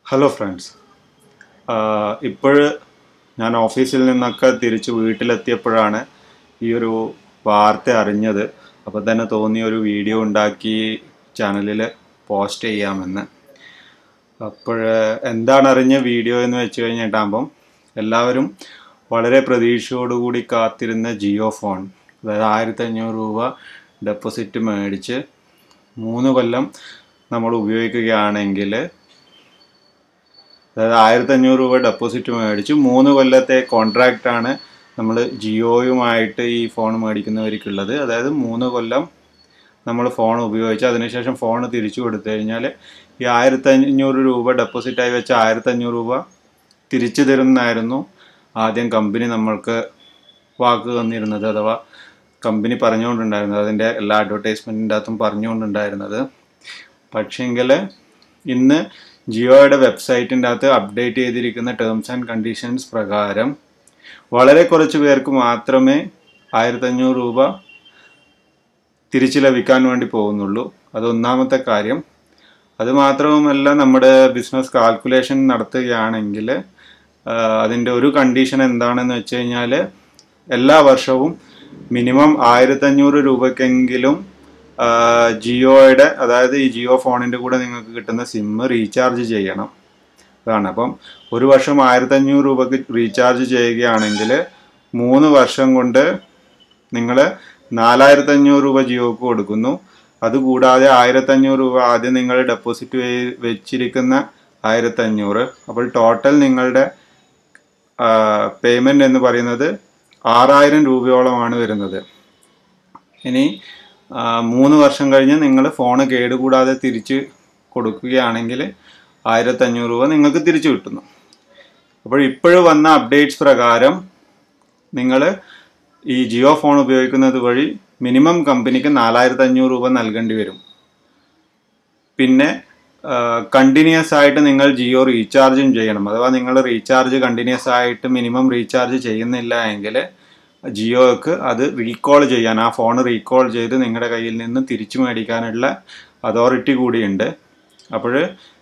hello friends ഇപ്പോൾ ഞാൻ ഓഫീസിൽ നിന്നൊക്കെ തിരിച്ച് വീട്ടിലെത്തിയപ്പോഴാണ് ഈ ഒരു വാർത്ത അറിഞ്ഞത് അപ്പോൾ തന്നെ തോന്നിയ ഒരു വീഡിയോ ഉണ്ടാക്കി ചാനലിൽ പോസ്റ്റ് ചെയ്യാമെന്ന് അപ്പോൾ എന്താണ് അറിഞ്ഞ വീഡിയോ എന്ന് വെച്ച് കഴിഞ്ഞിട്ടാകുമ്പം എല്ലാവരും വളരെ പ്രതീക്ഷയോടുകൂടി കാത്തിരുന്ന ജിയോ ഫോൺ അതായത് ആയിരത്തി അഞ്ഞൂറ് രൂപ ഡെപ്പോസിറ്റ് മേടിച്ച് മൂന്ന് കൊല്ലം നമ്മൾ ഉപയോഗിക്കുകയാണെങ്കിൽ അതായത് ആയിരത്തി അഞ്ഞൂറ് രൂപ ഡെപ്പോസിറ്റ് മേടിച്ച് മൂന്ന് കൊല്ലത്തെ കോൺട്രാക്റ്റ് ആണ് നമ്മൾ ജിയോയുമായിട്ട് ഈ ഫോൺ മേടിക്കുന്നവർക്കുള്ളത് അതായത് മൂന്ന് കൊല്ലം നമ്മൾ ഫോൺ ഉപയോഗിച്ച് അതിനുശേഷം ഫോൺ തിരിച്ചു കൊടുത്തു കഴിഞ്ഞാൽ ഈ ആയിരത്തി അഞ്ഞൂറ് രൂപ ഡെപ്പോസിറ്റായി വെച്ച ആയിരത്തി അഞ്ഞൂറ് രൂപ തിരിച്ചു തരുമെന്നായിരുന്നു ആദ്യം കമ്പനി നമ്മൾക്ക് വാക്ക് തന്നിരുന്നത് അഥവാ കമ്പനി പറഞ്ഞുകൊണ്ടുണ്ടായിരുന്നത് അതിൻ്റെ എല്ലാ അഡ്വർടൈസ്മെൻറ്റിൻ്റെ അകത്തും പറഞ്ഞുകൊണ്ടുണ്ടായിരുന്നത് പക്ഷേങ്കിൽ ഇന്ന് ജിയോയുടെ വെബ്സൈറ്റിൻ്റെ അകത്ത് അപ്ഡേറ്റ് ചെയ്തിരിക്കുന്ന ടേംസ് ആൻഡ് കണ്ടീഷൻസ് പ്രകാരം വളരെ കുറച്ച് പേർക്ക് മാത്രമേ ആയിരത്തഞ്ഞൂറ് രൂപ തിരിച്ചു ലഭിക്കാൻ വേണ്ടി പോകുന്നുള്ളൂ അത് ഒന്നാമത്തെ കാര്യം അത് മാത്രവുമല്ല നമ്മുടെ ബിസിനസ് കാൽക്കുലേഷൻ നടത്തുകയാണെങ്കിൽ അതിൻ്റെ ഒരു കണ്ടീഷൻ എന്താണെന്ന് വെച്ച് കഴിഞ്ഞാൽ എല്ലാ വർഷവും മിനിമം ആയിരത്തഞ്ഞൂറ് രൂപയ്ക്കെങ്കിലും ജിയോയുടെ അതായത് ഈ ജിയോ ഫോണിൻ്റെ കൂടെ നിങ്ങൾക്ക് കിട്ടുന്ന സിമ്മ് റീചാർജ് ചെയ്യണം അതാണ് അപ്പം ഒരു വർഷം ആയിരത്തഞ്ഞൂറ് രൂപക്ക് റീചാർജ് ചെയ്യുകയാണെങ്കിൽ മൂന്ന് വർഷം കൊണ്ട് നിങ്ങൾ നാലായിരത്തഞ്ഞൂറ് രൂപ ജിയോക്ക് കൊടുക്കുന്നു അതുകൂടാതെ ആയിരത്തഞ്ഞൂറ് രൂപ ആദ്യം നിങ്ങൾ ഡെപ്പോസിറ്റ് വെച്ചിരിക്കുന്ന ആയിരത്തഞ്ഞൂറ് അപ്പോൾ ടോട്ടൽ നിങ്ങളുടെ പേയ്മെൻ്റ് എന്ന് പറയുന്നത് ആറായിരം രൂപയോളമാണ് വരുന്നത് ഇനി മൂന്ന് വർഷം കഴിഞ്ഞ് നിങ്ങൾ ഫോണ് കേടുകൂടാതെ തിരിച്ച് കൊടുക്കുകയാണെങ്കിൽ ആയിരത്തഞ്ഞൂറ് രൂപ നിങ്ങൾക്ക് തിരിച്ചു കിട്ടുന്നു അപ്പോൾ ഇപ്പോഴും വന്ന അപ്ഡേറ്റ്സ് പ്രകാരം നിങ്ങൾ ഈ ജിയോ ഫോൺ ഉപയോഗിക്കുന്നത് വഴി മിനിമം കമ്പനിക്ക് നാലായിരത്തി അഞ്ഞൂറ് രൂപ നൽകേണ്ടി വരും പിന്നെ കണ്ടിന്യൂസ് ആയിട്ട് നിങ്ങൾ ജിയോ റീചാർജും ചെയ്യണം അഥവാ നിങ്ങൾ റീചാർജ് കണ്ടിന്യൂസ് ആയിട്ട് മിനിമം റീചാർജ് ചെയ്യുന്നില്ല എങ്കിൽ ജിയോക്ക് അത് റീകോൾ ചെയ്യാൻ ആ ഫോൺ റീകോൾ ചെയ്ത് നിങ്ങളുടെ കയ്യിൽ നിന്ന് തിരിച്ചു മേടിക്കാനുള്ള അതോറിറ്റി കൂടിയുണ്ട് അപ്പോൾ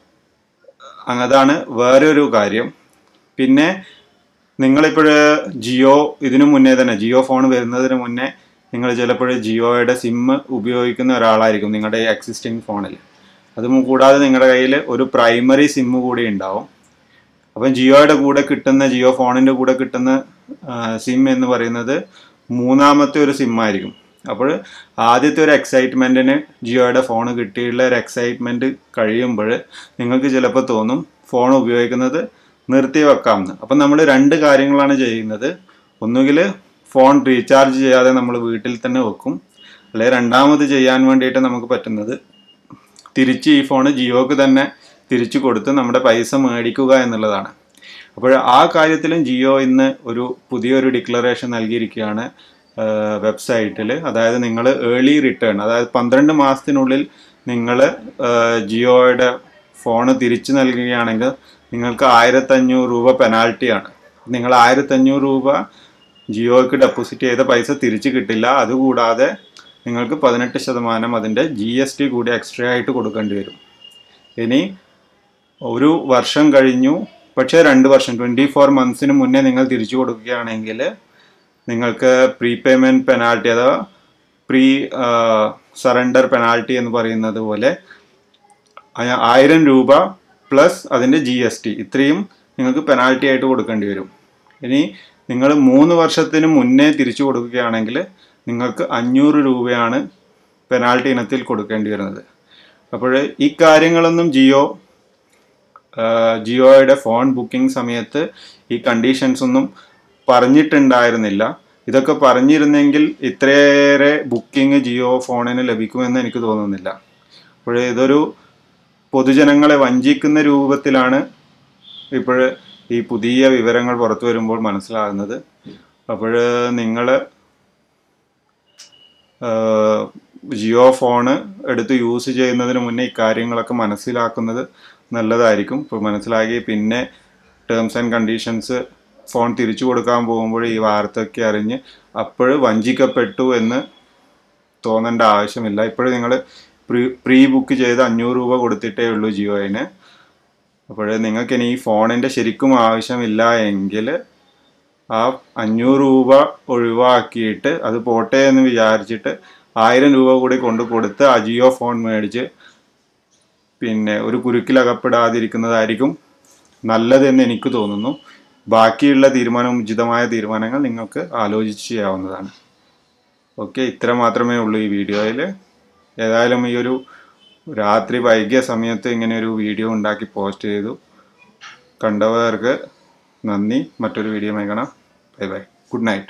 അതാണ് വേറൊരു കാര്യം പിന്നെ നിങ്ങളിപ്പോൾ ജിയോ ഇതിനു മുന്നേ തന്നെ ജിയോ ഫോൺ വരുന്നതിന് മുന്നേ നിങ്ങൾ ചിലപ്പോൾ ജിയോയുടെ സിമ്മ് ഉപയോഗിക്കുന്ന ഒരാളായിരിക്കും നിങ്ങളുടെ എക്സിസ്റ്റിംഗ് ഫോണിൽ അതും കൂടാതെ നിങ്ങളുടെ കയ്യിൽ ഒരു പ്രൈമറി സിമ്മ് കൂടി ഉണ്ടാവും അപ്പം ജിയോയുടെ കൂടെ കിട്ടുന്ന ജിയോ ഫോണിൻ്റെ കൂടെ കിട്ടുന്ന സിം എന്ന് പറയുന്നത് മൂന്നാമത്തെ ഒരു സിമ്മായിരിക്കും അപ്പോൾ ആദ്യത്തെ ഒരു എക്സൈറ്റ്മെൻറ്റിന് ജിയോയുടെ ഫോൺ കിട്ടിയുള്ള ഒരു എക്സൈറ്റ്മെൻറ്റ് കഴിയുമ്പോൾ നിങ്ങൾക്ക് ചിലപ്പോൾ തോന്നും ഫോൺ ഉപയോഗിക്കുന്നത് നിർത്തി വെക്കാമെന്ന് അപ്പം നമ്മൾ രണ്ട് കാര്യങ്ങളാണ് ചെയ്യുന്നത് ഒന്നുകിൽ ഫോൺ റീചാർജ് ചെയ്യാതെ നമ്മൾ വീട്ടിൽ തന്നെ വെക്കും അല്ലെങ്കിൽ രണ്ടാമത് ചെയ്യാൻ വേണ്ടിയിട്ട് നമുക്ക് പറ്റുന്നത് തിരിച്ച് ഈ ഫോൺ ജിയോക്ക് തന്നെ തിരിച്ചു കൊടുത്ത് നമ്മുടെ പൈസ മേടിക്കുക എന്നുള്ളതാണ് അപ്പോൾ ആ കാര്യത്തിലും ജിയോ ഇന്ന് ഒരു പുതിയൊരു ഡിക്ലറേഷൻ നൽകിയിരിക്കുകയാണ് വെബ്സൈറ്റിൽ അതായത് നിങ്ങൾ ഏർലി റിട്ടേൺ അതായത് പന്ത്രണ്ട് മാസത്തിനുള്ളിൽ നിങ്ങൾ ജിയോയുടെ ഫോണ് തിരിച്ചു നൽകുകയാണെങ്കിൽ നിങ്ങൾക്ക് ആയിരത്തഞ്ഞൂറ് രൂപ പെനാൽറ്റിയാണ് നിങ്ങൾ ആയിരത്തഞ്ഞൂറ് രൂപ ജിയോയ്ക്ക് ഡെപ്പോസിറ്റ് ചെയ്ത പൈസ തിരിച്ചു കിട്ടില്ല അതുകൂടാതെ നിങ്ങൾക്ക് പതിനെട്ട് ശതമാനം അതിൻ്റെ ജി എസ് ടി കൂടി എക്സ്ട്രാ ആയിട്ട് കൊടുക്കേണ്ടി വരും ഇനി ഒരു വർഷം കഴിഞ്ഞു പക്ഷേ രണ്ട് വർഷം ട്വൻറ്റി ഫോർ മന്ത്സിന് മുന്നേ നിങ്ങൾ തിരിച്ചു കൊടുക്കുകയാണെങ്കിൽ നിങ്ങൾക്ക് പ്രീ പേയ്മെൻറ്റ് പെനാൽറ്റി അഥവാ പ്രീ സറണ്ടർ പെനാൽറ്റി എന്ന് പറയുന്നത് പോലെ ആയിരം രൂപ പ്ലസ് അതിൻ്റെ ജി എസ് ടി ഇത്രയും നിങ്ങൾക്ക് പെനാൽറ്റി ആയിട്ട് കൊടുക്കേണ്ടി വരും ഇനി നിങ്ങൾ മൂന്ന് വർഷത്തിന് മുന്നേ തിരിച്ചു കൊടുക്കുകയാണെങ്കിൽ നിങ്ങൾക്ക് അഞ്ഞൂറ് രൂപയാണ് പെനാൽറ്റി ഇനത്തിൽ കൊടുക്കേണ്ടി വരുന്നത് അപ്പോൾ ഈ കാര്യങ്ങളൊന്നും ജിയോ ജിയോയുടെ ഫോൺ ബുക്കിംഗ് സമയത്ത് ഈ കണ്ടീഷൻസ് ഒന്നും പറഞ്ഞിട്ടുണ്ടായിരുന്നില്ല ഇതൊക്കെ പറഞ്ഞിരുന്നെങ്കിൽ ഇത്രയേറെ ബുക്കിംഗ് ജിയോ ഫോണിന് ലഭിക്കുമെന്ന് എനിക്ക് തോന്നുന്നില്ല അപ്പോൾ ഇതൊരു പൊതുജനങ്ങളെ വഞ്ചിക്കുന്ന രൂപത്തിലാണ് ഇപ്പോൾ ഈ പുതിയ വിവരങ്ങൾ പുറത്തു വരുമ്പോൾ മനസ്സിലാകുന്നത് അപ്പോൾ നിങ്ങൾ ജിയോ ഫോണ് എടുത്ത് യൂസ് ചെയ്യുന്നതിന് മുന്നേ ഇക്കാര്യങ്ങളൊക്കെ മനസ്സിലാക്കുന്നത് നല്ലതായിരിക്കും ഇപ്പോൾ മനസ്സിലാക്കി പിന്നെ ടേംസ് ആൻഡ് കണ്ടീഷൻസ് ഫോൺ തിരിച്ചു കൊടുക്കാൻ പോകുമ്പോൾ ഈ വാർത്തയൊക്കെ അറിഞ്ഞ് അപ്പോൾ വഞ്ചിക്കപ്പെട്ടു എന്ന് തോന്നേണ്ട ആവശ്യമില്ല ഇപ്പോഴും നിങ്ങൾ പ്രീ പ്രീ ബുക്ക് ചെയ്ത് അഞ്ഞൂറ് രൂപ കൊടുത്തിട്ടേ ഉള്ളൂ ജിയോയിന് അപ്പോൾ നിങ്ങൾക്ക് ഇനി ഈ ഫോണിൻ്റെ ശരിക്കും ആവശ്യമില്ല എങ്കിൽ ആ അഞ്ഞൂറ് രൂപ ഒഴിവാക്കിയിട്ട് അത് പോട്ടെ എന്ന് വിചാരിച്ചിട്ട് ആയിരം രൂപ കൂടി കൊണ്ട് കൊടുത്ത് ആ ജിയോ ഫോൺ മേടിച്ച് പിന്നെ ഒരു കുരുക്കിലകപ്പെടാതിരിക്കുന്നതായിരിക്കും നല്ലതെന്ന് എനിക്ക് തോന്നുന്നു ബാക്കിയുള്ള തീരുമാനം ഉചിതമായ തീരുമാനങ്ങൾ നിങ്ങൾക്ക് ആലോചിച്ച് ചെയ്യാവുന്നതാണ് ഓക്കെ ഇത്ര മാത്രമേ ഉള്ളൂ ഈ വീഡിയോയിൽ ഏതായാലും ഈ ഒരു രാത്രി വൈകിയ സമയത്ത് ഇങ്ങനെ ഒരു വീഡിയോ ഉണ്ടാക്കി പോസ്റ്റ് ചെയ്തു കണ്ടവർക്ക് നന്ദി മറ്റൊരു വീഡിയോ കാണാം ബൈ ബൈ ഗുഡ് നൈറ്റ്